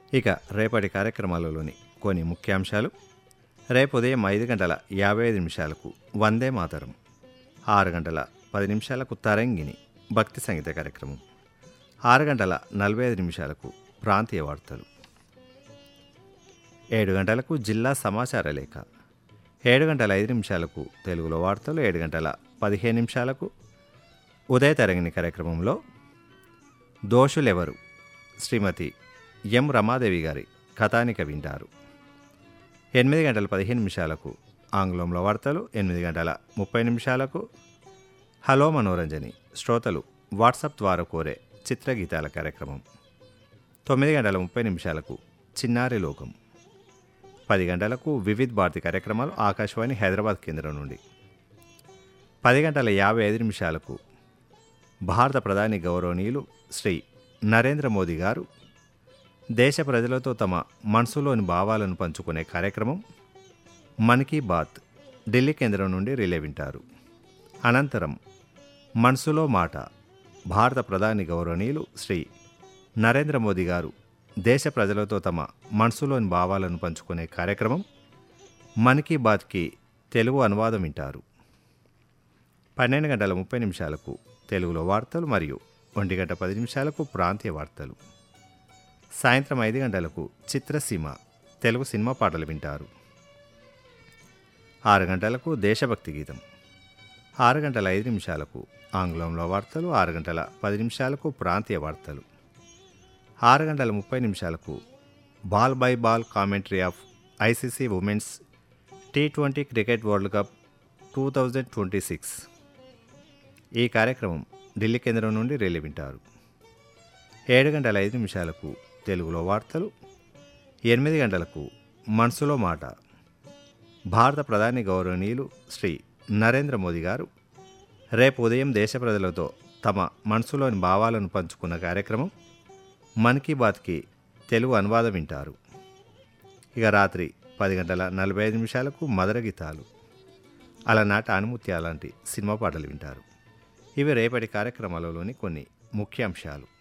ఇక రేపటి కార్యక్రమాలలోని కొన్ని ముఖ్యాంశాలు రేపు ఉదయం ఐదు గంటల యాభై ఐదు నిమిషాలకు వందే మాతరం ఆరు గంటల పది నిమిషాలకు తరంగిణి భక్తి సంగీత కార్యక్రమం ఆరు గంటల నలభై ఐదు నిమిషాలకు ప్రాంతీయ వార్తలు ఏడు గంటలకు జిల్లా సమాచార లేఖ ఏడు గంటల ఐదు నిమిషాలకు తెలుగులో వార్తలు ఏడు గంటల పదిహేను నిమిషాలకు ఉదయ తరంగిణి కార్యక్రమంలో దోషులెవరు శ్రీమతి ఎం రమాదేవి గారి కథానిక వింటారు ఎనిమిది గంటల పదిహేను నిమిషాలకు ఆంగ్లంలో వార్తలు ఎనిమిది గంటల ముప్పై నిమిషాలకు హలో మనోరంజని శ్రోతలు వాట్సాప్ ద్వారా కోరే చిత్రగీతాల కార్యక్రమం తొమ్మిది గంటల ముప్పై నిమిషాలకు చిన్నారి లోకం పది గంటలకు వివిధ్ భారతి కార్యక్రమాలు ఆకాశవాణి హైదరాబాద్ కేంద్రం నుండి పది గంటల యాభై ఐదు నిమిషాలకు భారత ప్రధాని గౌరవనీయులు శ్రీ నరేంద్ర మోదీ గారు దేశ ప్రజలతో తమ మనసులోని భావాలను పంచుకునే కార్యక్రమం మన్ కీ బాత్ ఢిల్లీ కేంద్రం నుండి రిలే వింటారు అనంతరం మనసులో మాట భారత ప్రధాని గౌరవనీయులు శ్రీ నరేంద్ర మోదీ గారు దేశ ప్రజలతో తమ మనసులోని భావాలను పంచుకునే కార్యక్రమం మన్ కీ బాత్కి తెలుగు అనువాదం వింటారు పన్నెండు గంటల ముప్పై నిమిషాలకు తెలుగులో వార్తలు మరియు ఒంటి గంట పది నిమిషాలకు ప్రాంతీయ వార్తలు సాయంత్రం ఐదు గంటలకు చిత్రసీమ తెలుగు సినిమా పాటలు వింటారు ఆరు గంటలకు దేశభక్తి గీతం ఆరు గంటల ఐదు నిమిషాలకు ఆంగ్లంలో వార్తలు ఆరు గంటల పది నిమిషాలకు ప్రాంతీయ వార్తలు ఆరు గంటల ముప్పై నిమిషాలకు ball by ball commentary of ICC women's T twenty cricket world cup two thousand twenty six ఈ కార్యక్రమం ఢిల్లీ కేంద్రం నుండి రిలే వింటారు ఏడు గంటల ఐదు నిమిషాలకు తెలుగులో వార్తలు ఎనిమిది గంటలకు మనసులో మాట భారత ప్రధాని గౌరవనీయులు శ్రీ నరేంద్ర మోదీ గారు రేపు ఉదయం దేశ ప్రజలతో తమ మనసులోని భావాలను పంచుకున్న కార్యక్రమం మన్ కీ బాత్కి తెలుగు అనువాదం వింటారు ఇక రాత్రి పది గంటల నలభై ఐదు నిమిషాలకు మధుర గీతాలు అలనాటి ఆనుమత్య లాంటి సినిమా పాటలు వింటారు ఇవి రేపటి కార్యక్రమాలలోని కొన్ని ముఖ్యాంశాలు